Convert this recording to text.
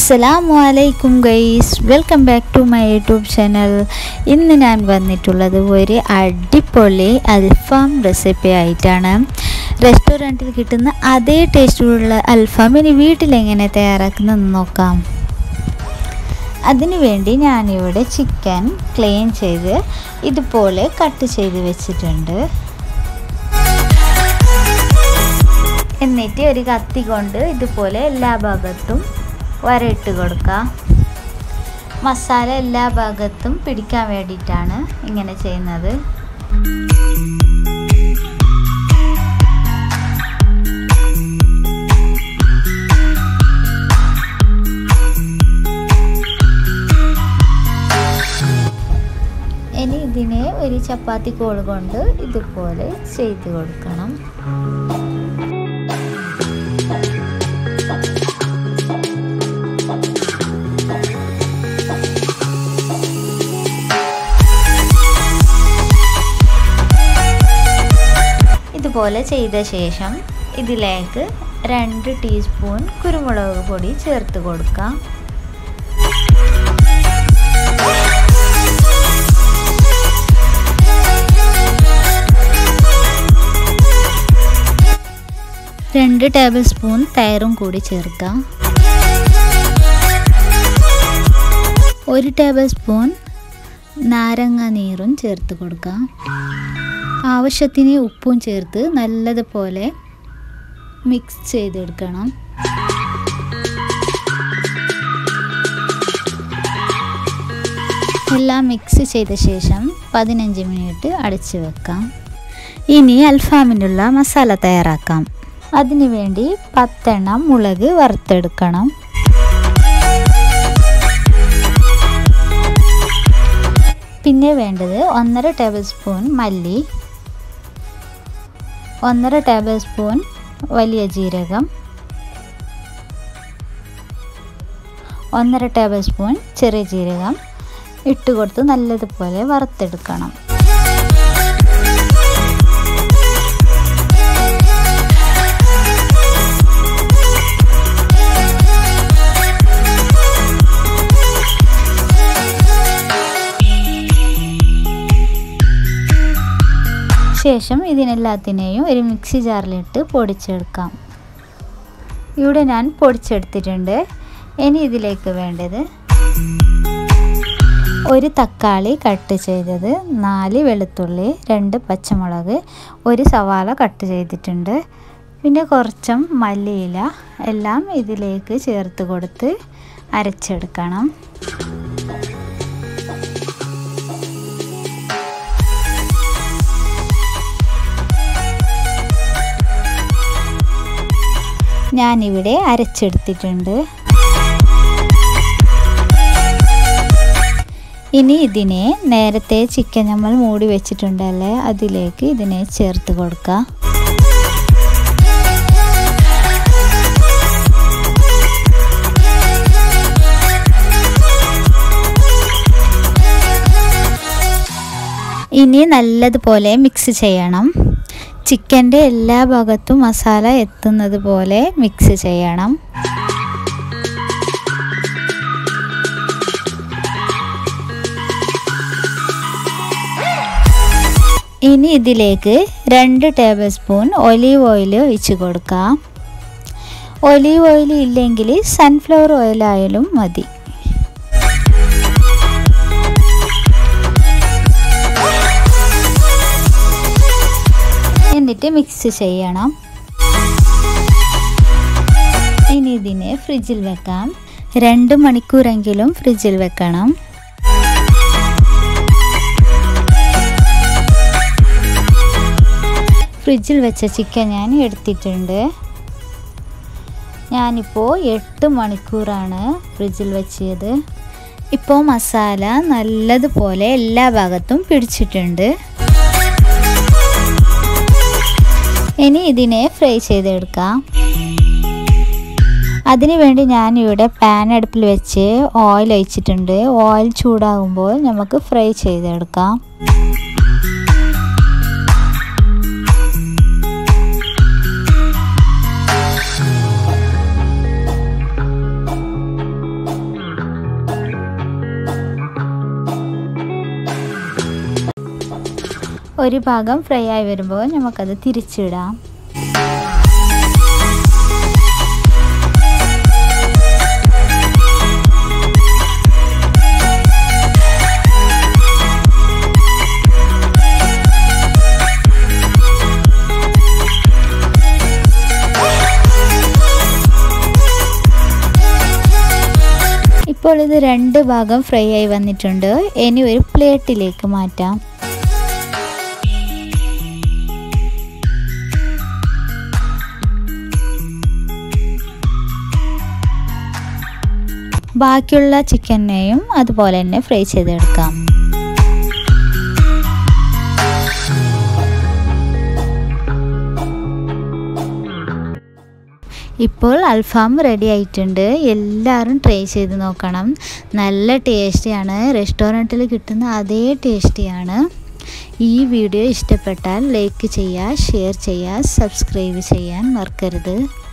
അസ്സലാമു അലൈക്കും guys welcome back to my YouTube channel ഇന്ന് ഞാൻ വന്നിട്ടുള്ളത് ഒരു അടിപൊളി അൽഫാം റെസിപ്പി ആയിട്ടാണ് റെസ്റ്റോറൻറ്റിൽ കിട്ടുന്ന അതേ ടേസ്റ്റിലുള്ള അൽഫാം ഇനി വീട്ടിലെങ്ങനെ തയ്യാറാക്കുന്നതെന്ന് നോക്കാം അതിനു വേണ്ടി ഞാനിവിടെ ചിക്കൻ ക്ലീൻ ചെയ്ത് ഇതുപോലെ കട്ട് ചെയ്ത് വെച്ചിട്ടുണ്ട് എന്നിട്ട് ഒരു കത്തി കൊണ്ട് ഇതുപോലെ എല്ലാ ഭാഗത്തും വരയിട്ട് കൊടുക്കാം മസാല എല്ലാ ഭാഗത്തും പിടിക്കാൻ വേണ്ടിയിട്ടാണ് ഇങ്ങനെ ചെയ്യുന്നത് ഇനി ഇതിനെ ഒരു ചപ്പാത്തി കോൾ കൊണ്ട് ഇതുപോലെ ചെയ്ത് കൊടുക്കണം ഇതുപോലെ ചെയ്ത ശേഷം ഇതിലേക്ക് രണ്ട് ടീസ്പൂൺ കുരുമുളക് പൊടി ചേർത്ത് കൊടുക്കാം രണ്ട് ടേബിൾ സ്പൂൺ തൈറും കൂടി ചേർക്കാം ഒരു ടേബിൾ സ്പൂൺ നാരങ്ങ നീരും ചേർത്ത് കൊടുക്കാം ആവശ്യത്തിന് ഉപ്പും ചേർത്ത് നല്ലതുപോലെ മിക്സ് ചെയ്തെടുക്കണം എല്ലാം മിക്സ് ചെയ്ത ശേഷം പതിനഞ്ച് മിനിറ്റ് അടച്ചു വെക്കാം ഇനി അൽഫാമിനുള്ള മസാല തയ്യാറാക്കാം അതിനു വേണ്ടി പത്തെണ്ണം മുളക് വറുത്തെടുക്കണം പിന്നെ വേണ്ടത് ഒന്നര ടേബിൾ സ്പൂൺ മല്ലി ഒന്നര ടേബിൾ സ്പൂൺ വലിയ ജീരകം ഒന്നര ടേബിൾ സ്പൂൺ ചെറിയ ജീരകം ഇട്ട് കൊടുത്ത് നല്ലതുപോലെ വറുത്തെടുക്കണം ശേഷം ഇതിനെല്ലാത്തിനെയും ഒരു മിക്സി ജാറിലിട്ട് പൊടിച്ചെടുക്കാം ഇവിടെ ഞാൻ പൊടിച്ചെടുത്തിട്ടുണ്ട് ഇനി ഇതിലേക്ക് വേണ്ടത് ഒരു തക്കാളി കട്ട് ചെയ്തത് നാല് വെളുത്തുള്ളി രണ്ട് പച്ചമുളക് ഒരു സവാള കട്ട് ചെയ്തിട്ടുണ്ട് പിന്നെ കുറച്ചും മല്ലിയില എല്ലാം ഇതിലേക്ക് ചേർത്ത് കൊടുത്ത് അരച്ചെടുക്കണം ഞാനിവിടെ അരച്ചെടുത്തിട്ടുണ്ട് ഇനി ഇതിനെ നേരത്തെ ചിക്കൻ നമ്മൾ മൂടി വെച്ചിട്ടുണ്ടല്ലേ അതിലേക്ക് ഇതിനെ ചേർത്ത് കൊടുക്കാം ഇനി നല്ലതുപോലെ മിക്സ് ചെയ്യണം ചിക്കൻ്റെ എല്ലാ ഭാഗത്തും മസാല എത്തുന്നത് പോലെ മിക്സ് ചെയ്യണം ഇനി ഇതിലേക്ക് രണ്ട് ടേബിൾ സ്പൂൺ ഒലീവ് ഓയിൽ ഒഴിച്ച് കൊടുക്കാം ഒലീവ് ഓയിൽ ഇല്ലെങ്കിൽ സൺഫ്ലവർ ഓയിലായാലും മതി എന്നിട്ട് മിക്സ് ചെയ്യണം ഇനി ഇതിനെ ഫ്രിഡ്ജിൽ വെക്കാം രണ്ട് മണിക്കൂറെങ്കിലും ഫ്രിഡ്ജിൽ വെക്കണം ഫ്രിഡ്ജിൽ വെച്ച ചിക്കൻ ഞാൻ എടുത്തിട്ടുണ്ട് ഞാനിപ്പോൾ എട്ട് മണിക്കൂറാണ് ഫ്രിഡ്ജിൽ വെച്ചത് ഇപ്പോൾ മസാല നല്ലതുപോലെ എല്ലാ ഭാഗത്തും പിടിച്ചിട്ടുണ്ട് ഇനി ഇതിനെ ഫ്രൈ ചെയ്തെടുക്കാം അതിനു വേണ്ടി ഞാനിവിടെ പാൻ അടുപ്പിൽ വെച്ച് ഓയിൽ ഒഴിച്ചിട്ടുണ്ട് ഓയിൽ ചൂടാകുമ്പോൾ നമുക്ക് ഫ്രൈ ചെയ്തെടുക്കാം ഒരു ഭാഗം ഫ്രൈ ആയി വരുമ്പോൾ നമുക്കത് തിരിച്ചിടാം ഇപ്പോൾ ഇത് രണ്ട് ഭാഗം ഫ്രൈ ആയി വന്നിട്ടുണ്ട് ഇനി ഒരു പ്ലേറ്റിലേക്ക് മാറ്റാം ബാക്കിയുള്ള ചിക്കനെയും അതുപോലെ തന്നെ ഫ്രൈ ചെയ്തെടുക്കാം ഇപ്പോൾ അൽഫാം റെഡി ആയിട്ടുണ്ട് എല്ലാവരും ട്രൈ ചെയ്ത് നോക്കണം നല്ല ടേസ്റ്റിയാണ് റെസ്റ്റോറൻറ്റിൽ കിട്ടുന്ന അതേ ടേസ്റ്റിയാണ് ഈ വീഡിയോ ഇഷ്ടപ്പെട്ടാൽ ലൈക്ക് ചെയ്യുക ഷെയർ ചെയ്യുക സബ്സ്ക്രൈബ് ചെയ്യാൻ മറക്കരുത്